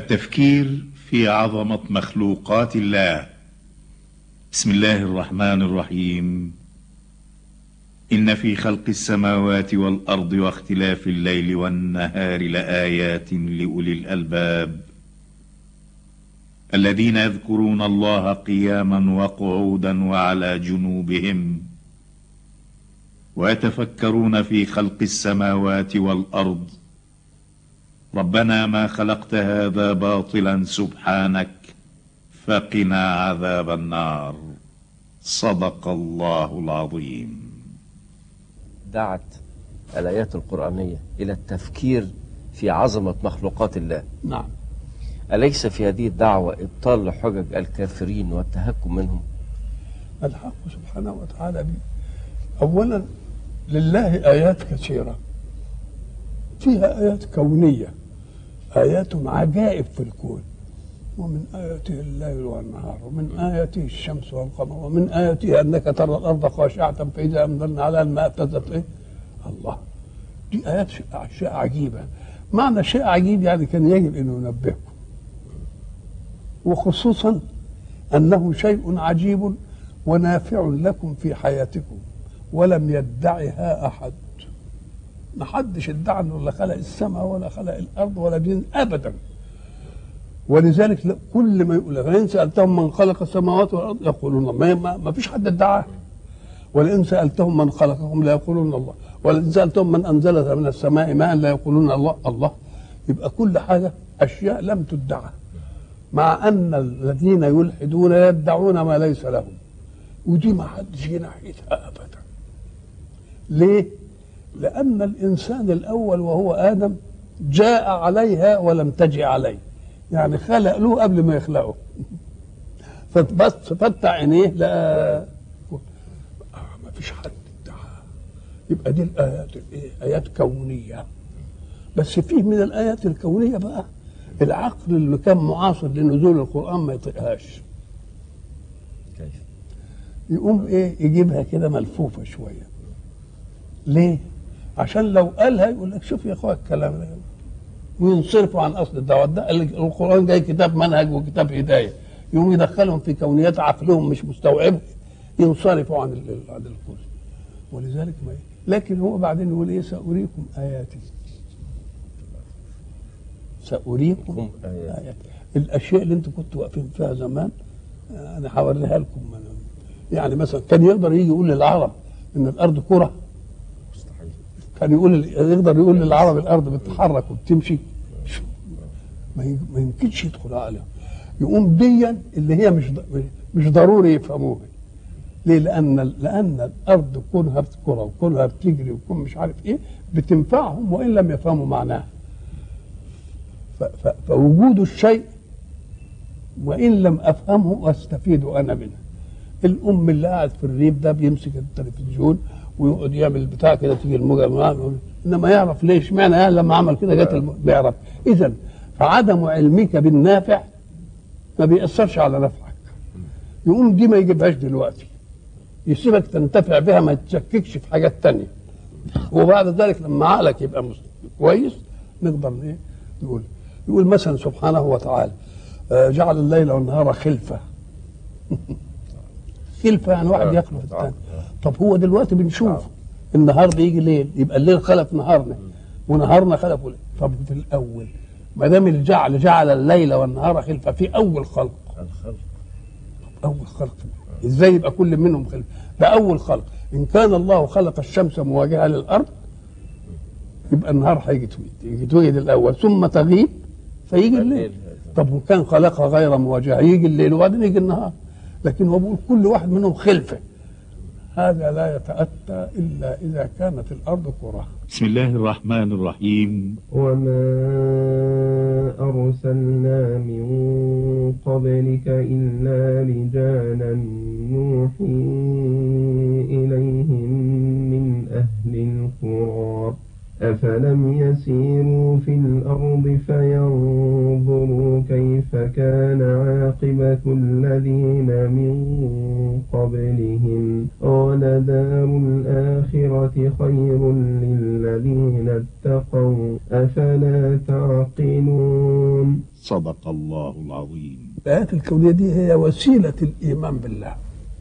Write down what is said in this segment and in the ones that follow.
التفكير في عظمة مخلوقات الله بسم الله الرحمن الرحيم إن في خلق السماوات والأرض واختلاف الليل والنهار لآيات لأولي الألباب الذين يذكرون الله قياما وقعودا وعلى جنوبهم ويتفكرون في خلق السماوات والأرض ربنا ما خلقت هذا باطلا سبحانك فقنا عذاب النار صدق الله العظيم دعت الآيات القرآنية إلى التفكير في عظمة مخلوقات الله نعم أليس في هذه الدعوة إبطال لحجج الكافرين والتهكم منهم الحق سبحانه وتعالى بي. أولا لله آيات كثيرة فيها آيات كونية آيات عجائب في الكون ومن آياته الليل والنهار ومن آياته الشمس والقمر ومن آياته أنك ترى الأرض خاشعة فإذا أنزلنا على الماء اهتزت إيه؟ الله دي آيات شيء- أشياء عجيبة معنى شيء عجيب يعني كان يجب أن ينبهكم وخصوصا أنه شيء عجيب ونافع لكم في حياتكم ولم يدعها أحد ما حدش ادعى انه لا خلق السماء ولا خلق الارض ولا دين ابدا ولذلك لا- كل ما يقول لك ان سالتهم من خلق السماوات والارض يقولون الله ما, ما, ما فيش حد ادعاه ولئن سالتهم من خلقهم لا يقولون الله ولئن سالتهم من انزل من السماء ماء لا يقولون الله الله يبقى كل حاجه اشياء لم تدعى مع ان الذين يلحدون يدعون ما ليس لهم ودي ما حدش جه ناحيتها ابدا ليه؟ لأن الإنسان الأول وهو آدم جاء عليها ولم تجي عليه يعني خلق له قبل ما يخلقه فبس فتح عينيه لا آه ما فيش حد ادعى يبقى دي الآيات الإيه؟ آيات كونية بس فيه من الآيات الكونية بقى العقل اللي كان معاصر لنزول القرآن ما يطيقهاش كيف يقوم ايه يجيبها كده ملفوفه شويه ليه عشان لو قالها يقول لك شوف يا اخويا الكلام ده وينصرفوا عن اصل الدعوه ده قال لك القران جاي كتاب منهج وكتاب هدايه يقوم يدخلهم في كونيات عقلهم مش مستوعبه ينصرفوا عن ال- عن الكل ولذلك ما لكن هو بعدين يقول ايه ساريكم اياتي ساريكم لكم آياتي. آياتي الاشياء اللي انتوا كنتوا واقفين فيها زمان آه، انا هوريها لكم أنا- يعني مثلا كان يقدر يجي يقول للعرب ان الارض كره مستحيل كان يقول يقدر يقول للعرب الارض بتتحرك وبتمشي شو- ما ي- ما يمكنش يدخل عقله يقوم ديا اللي هي مش ض- مش ضروري يفهموها ليه؟ لان لان الارض كونها كره وكونها بتجري وكون مش عارف ايه بتنفعهم وان لم يفهموا معناها ف- ف- فوجود الشيء وان لم افهمه استفيد انا منه الام اللي قاعد في الريف ده بيمسك التلفزيون ويقعد يعمل بتاع كده تيجي الموجه معاه، انما يعرف ليش معنى يعني لما عمل كده جت الم- بيعرف اذا فعدم علمك بالنافع ما بيأثرش على نفعك يقوم دي ما يجيبهاش دلوقتي يسيبك تنتفع بها ما تشككش في حاجات تانية وبعد ذلك لما عقلك يبقى مس- كويس نقدر ايه نقول يقول مثلا سبحانه وتعالى آه، جعل الليل والنهار خلفه خلفه يعني واحد آه، يخلف آه، الثاني آه. طب هو دلوقتي بنشوف النهار بيجي ليل يبقى الليل خلف نهارنا ونهارنا خلف الليل طب في الاول ما دام الجعل جعل الليل والنهار خلفه في اول خلق الخلق اول خلق ازاي يبقى كل منهم خلق ده اول خلق ان كان الله خلق الشمس مواجهه للارض يبقى النهار هيجي يتوجد يتوجد الاول ثم تغيب فيجي الليل الليل. طب وكان خلقها غير مواجهه يجي الليل وبعدين يجي النهار لكن هو بيقول كل واحد منهم خلفه هذا لا يتاتى الا اذا كانت الارض كره بسم الله الرحمن الرحيم وما أرسلنا من قبلك إلا رجالا نوحي إليهم من أهل القرى أفلم يسيروا في الأرض فينظروا كيف كيف كان عاقبة الذين من قبلهم قال دار الآخرة خير للذين اتقوا أفلا تعقلون صدق الله العظيم الآيات الكونية دي هي وسيلة الإيمان بالله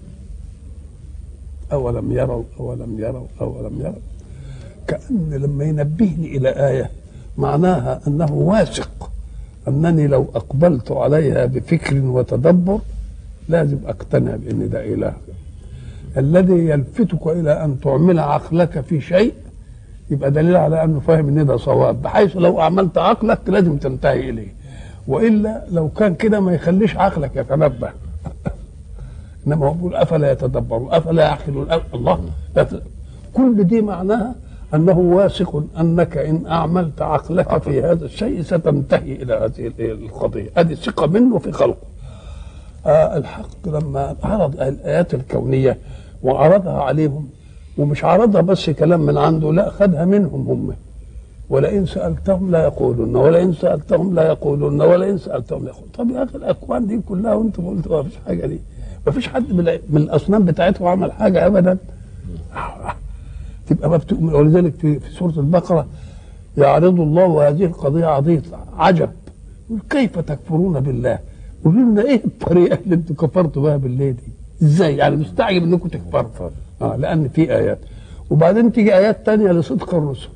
أولم يروا أولم يروا أولم يروا كأن لما ينبهني إلى آية معناها أنه واثق أنني لو أقبلت عليها بفكر وتدبر لازم أقتنع بأن ده إله الذي يلفتك إلى أن تعمل عقلك في شيء يبقى دليل على أنه فاهم أن ده صواب بحيث لو أعملت عقلك لازم تنتهي إليه وإلا لو كان كده ما يخليش عقلك يتنبه انما هو بيقول افلا يتدبرون افلا يعقلون أف- الله لا ت- كل دي معناها انه واثق انك ان اعملت عقلك في هذا الشيء ستنتهي الى هذه ال- القضيه هذه ثقه منه في خلقه آه الحق لما عرض الايات الكونيه وعرضها عليهم ومش عرضها بس كلام من عنده لا خدها منهم هم ولئن سالتهم لا يقولون ولئن سالتهم لا يقولون ولئن سالتهم لا يقولون طب يا اخي الاكوان دي كلها وانتم قلتوا ما فيش حاجه دي ما فيش حد من الع- من الاصنام بتاعتهم عمل حاجه ابدا تبقى ما بتؤمن ولذلك في, في سوره البقره يعرض الله هذه القضيه عضيه عجب يقول كيف تكفرون بالله قولوا لنا ايه الطريقه اللي انتم كفرتوا بها بالله دي ازاي يعني مستعجب انكم تكفروا اه لان في ايات وبعدين تيجي ايات تانية لصدق الرسل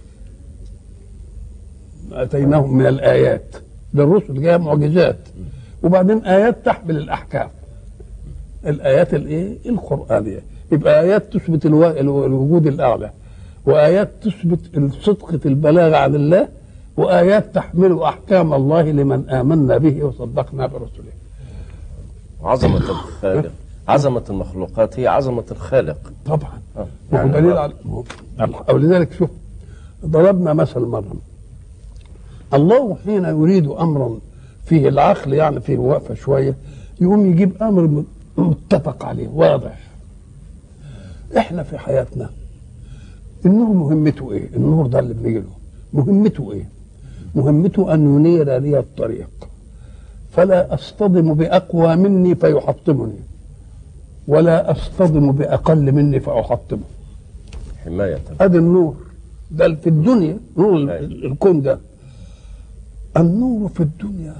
اتيناهم من الايات ده الرسل جايه معجزات وبعدين ايات تحمل الاحكام الايات الايه القرانيه يبقى ايات تثبت الوا- الو- الوجود الاعلى وايات تثبت صدقه البلاغ عن الله وايات تحمل احكام الله لمن امنا به وصدقنا برسله عظمة الخالق عظمة المخلوقات هي عظمة الخالق طبعا آه. ما هو يعني دليل على أو لذلك شوف ضربنا مثل مرة الله حين يريد أمرا فيه العقل يعني فيه وقفة شوية يقوم يجيب أمر م- متفق عليه واضح إحنا في حياتنا النور مهمته إيه؟ النور ده اللي بنيجي له مهمته إيه؟ مهمته أن ينير لي الطريق فلا أصطدم بأقوى مني فيحطمني ولا أصطدم بأقل مني فأحطمه حماية ادي النور ده في الدنيا نور ال- أيوة. الكون ده النور في الدنيا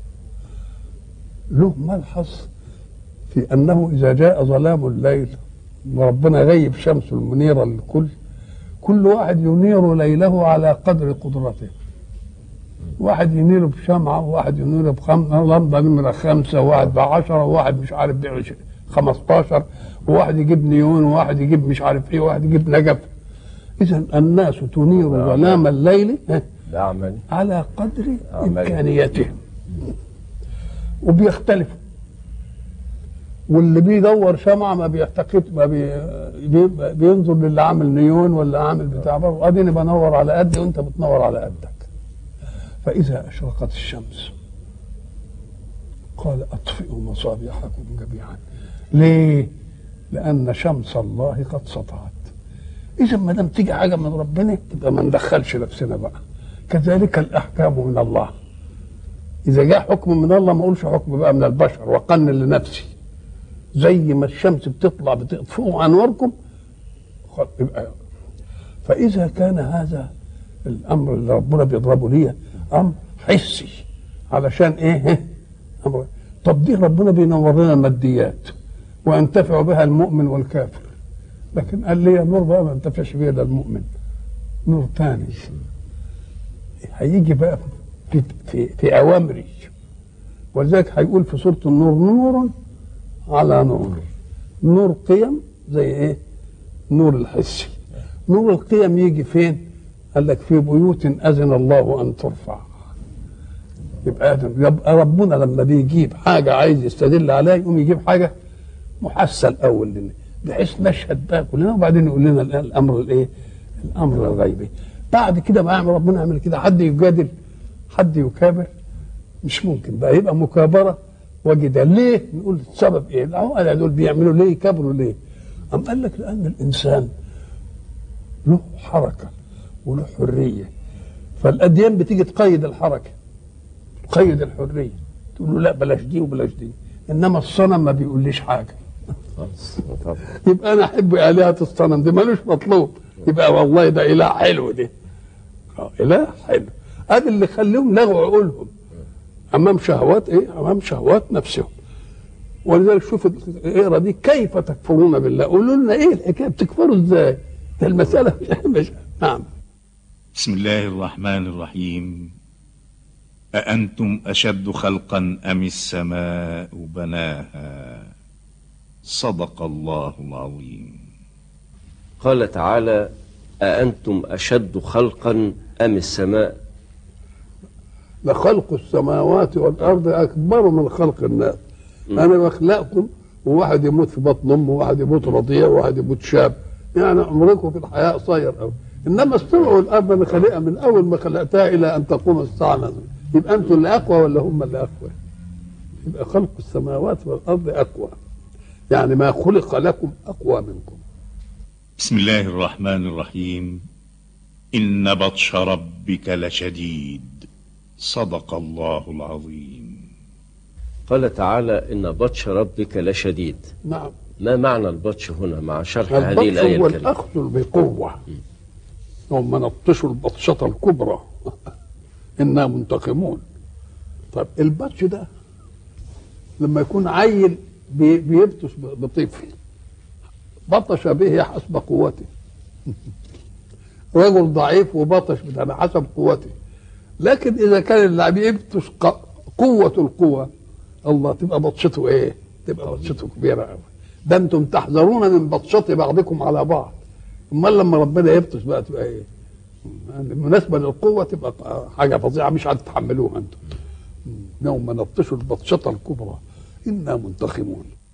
له ملحظ في انه اذا جاء ظلام الليل وربنا غيب شمسه المنيره للكل كل واحد ينير ليله على قدر قدرته واحد ينير بشمعة وواحد ينير بخمسة لمبة نمرة خمسة وواحد بعشرة وواحد مش عارف بعش- خمستاشر وواحد يجيب نيون وواحد يجيب مش عارف ايه وواحد يجيب نجف إذا الناس تنير ظلام الليل ها، بأعمال على قدر أعمال. إمكانياتهم وبيختلفوا واللي بيدور شمعة ما بيعتقد ما بي بي- بينظر للي عامل نيون ولا عامل بتاع بره اديني بنور على قدي وانت بتنور على قدك فإذا أشرقت الشمس قال أطفئوا مصابيحكم جميعا ليه؟ لأن شمس الله قد سطعت إذا ما دام تيجي حاجة من ربنا تبقى ما ندخلش نفسنا بقى كذلك الأحكام من الله إذا جاء حكم من الله ما أقولش حكم بقى من البشر وقنن لنفسي زي ما الشمس بتطلع بتطفئوا أنواركم خل- يبقى فإذا كان هذا الأمر اللي ربنا بيضربه ليا أمر حسي علشان إيه؟ أمر طب دي ربنا بينور لنا الماديات وينتفع بها المؤمن والكافر لكن قال لي نور بقى ما ينتفعش بيها الا المؤمن نور تاني هيجي بقى في في, في اوامري ولذلك هيقول في سوره النور نور على نور نور قيم زي ايه نور الحسي نور القيم يجي فين قال لك في بيوت اذن الله ان ترفع يبقى آدم يبقى ربنا لما بيجيب حاجه عايز يستدل عليها يقوم يجيب حاجه محسن الاول لنا بحيث نشهد بقى كلنا وبعدين يقول لنا الآن الامر الايه؟ الامر الغيبي بعد كده بقى يعمل ربنا يعمل كده حد يجادل حد يكابر مش ممكن بقى يبقى مكابره وجدال ليه؟ نقول السبب ايه؟ العقلاء دول بيعملوا ليه؟ يكابروا ليه؟ أم قال لك لأن الإنسان له حركة وله حرية فالأديان بتيجي تقيد الحركة تقيد الحرية تقول له لا بلاش دي وبلاش دي انما الصنم ما بيقوليش حاجه خالص طبعا يبقى انا احب الهه الصنم دي ملوش مطلوب يبقى والله ده اله حلو ده آه، اله حلو ادي اللي خليهم لغوا عقولهم امام شهوات ايه امام شهوات نفسهم ولذلك شوف اقرا دي كيف تكفرون بالله قولوا لنا ايه الحكايه بتكفروا ازاي ده المساله مش, مش نعم بسم الله الرحمن الرحيم أأنتم أشد خلقا أم السماء بناها صدق الله العظيم قال تعالى أأنتم أشد خلقا أم السماء لخلق السماوات والارض اكبر من خلق الناس انا بخلقكم وواحد يموت في بطن امه وواحد يموت رضيع وواحد يموت شاب يعني عمركم في الحياه قصير قوي انما السماء والارض انا خلقها من اول ما خلقتها الى ان تقوم الساعه نزل. يبقى انتم اللي اقوى ولا هم اللي اقوى؟ يبقى خلق السماوات والارض اقوى يعني ما خلق لكم اقوى منكم بسم الله الرحمن الرحيم إن بطش ربك لشديد صدق الله العظيم قال تعالى إن بطش ربك لشديد نعم ما معنى البطش هنا مع شرح هذه البطش الآية هو الكريمة الاخذ بقوه هم نبطشوا البطشه الكبرى انا منتقمون طيب البطش ده لما يكون عيل بي- بيبطش ب- بطفل بطش به حسب قوته رجل ضعيف وبطش على حسب قوته لكن اذا كان اللي بيبطش ق- قوه القوه الله تبقى بطشته ايه؟ تبقى بطشته كبيره قوي ده انتم تحذرون من بطشة بعضكم على بعض امال لما ربنا يبطش بقى تبقى ايه؟ بالنسبه للقوه تبقى حاجه فظيعه مش هتتحملوها انتم يوم نبطش البطشه الكبرى انا منتقمون